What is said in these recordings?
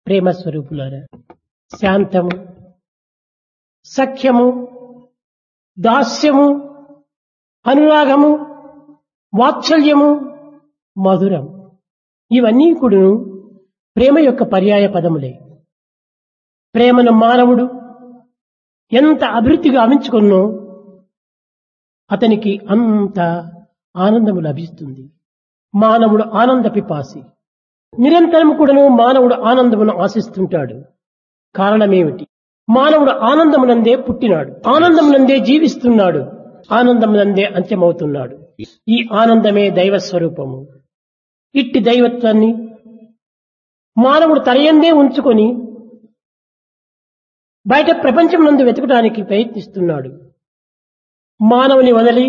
ప్రేమ స్వరూపులారా శాంతము సఖ్యము దాస్యము అనురాగము వాత్సల్యము మధురం ఇవన్నీ కూడా ప్రేమ యొక్క పర్యాయ పదములే ప్రేమను మానవుడు ఎంత అభివృద్ధిగా అమించుకున్నో అతనికి అంత ఆనందము లభిస్తుంది మానవుడు ఆనంద పిపాసి నిరంతరం కూడాను మానవుడు ఆనందమును ఆశిస్తుంటాడు కారణమేమిటి మానవుడు ఆనందమునందే పుట్టినాడు ఆనందమునందే జీవిస్తున్నాడు ఆనందమునందే అంత్యమవుతున్నాడు ఈ ఆనందమే దైవ స్వరూపము ఇట్టి దైవత్వాన్ని మానవుడు తరయందే ఉంచుకొని బయట ప్రపంచం నందు వెతకడానికి ప్రయత్నిస్తున్నాడు మానవుని వదిలి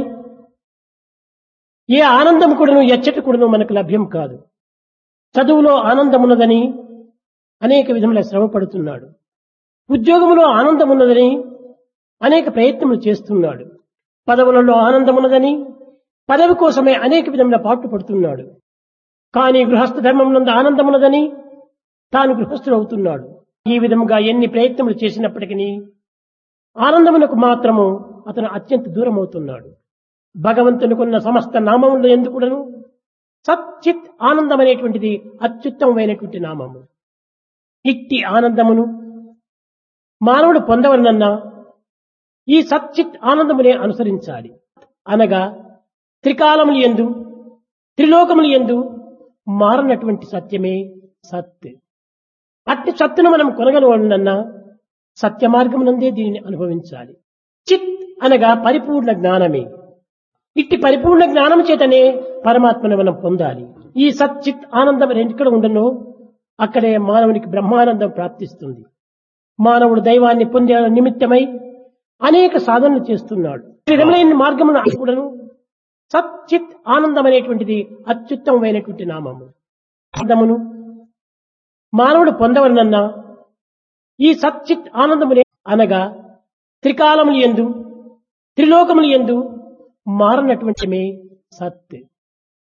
ఏ ఆనందం కూడాను ఎచ్చటి కూడాను మనకు లభ్యం కాదు చదువులో ఆనందమున్నదని అనేక విధముల శ్రమ పడుతున్నాడు ఉద్యోగంలో ఆనందమున్నదని అనేక ప్రయత్నములు చేస్తున్నాడు పదవులలో ఆనందమున్నదని పదవి కోసమే అనేక విధముల పాటు పడుతున్నాడు కానీ గృహస్థ ధర్మం నందు ఆనందమున్నదని తాను గృహస్థుడు అవుతున్నాడు ఈ విధముగా ఎన్ని ప్రయత్నములు చేసినప్పటికీ ఆనందమునకు మాత్రము అతను అత్యంత దూరం అవుతున్నాడు భగవంతునికున్న సమస్త నామములు ఎందుకుడను సచ్చిత్ ఆనందం అనేటువంటిది అత్యుత్తమమైనటువంటి నామము ఇట్టి ఆనందమును మానవుడు పొందవలనన్నా ఈ సచ్చిత్ ఆనందమునే అనుసరించాలి అనగా త్రికాలములు ఎందు త్రిలోకములు ఎందు మారనటువంటి సత్యమే సత్ అట్టి సత్తును మనం కొనగలవలనన్నా సత్య మార్గమునందే దీనిని అనుభవించాలి చిత్ అనగా పరిపూర్ణ జ్ఞానమే ఇట్టి పరిపూర్ణ జ్ఞానం చేతనే పరమాత్మను మనం పొందాలి ఈ సచ్చిత్ ఆనందం ఎక్కడ ఉండనో అక్కడే మానవునికి బ్రహ్మానందం ప్రాప్తిస్తుంది మానవుడు దైవాన్ని పొందే నిమిత్తమై అనేక సాధనలు చేస్తున్నాడు విధములైన మార్గమును కూడాను సచ్చిత్ ఆనందం అనేటువంటిది అత్యుత్తమమైనటువంటి నామము ఆనందమును మానవుడు పొందవలనన్నా ఈ సచ్చిత్ ఆనందమునే అనగా త్రికాలములు ఎందు త్రిలోకములు ఎందు మారనటువంటిమే సత్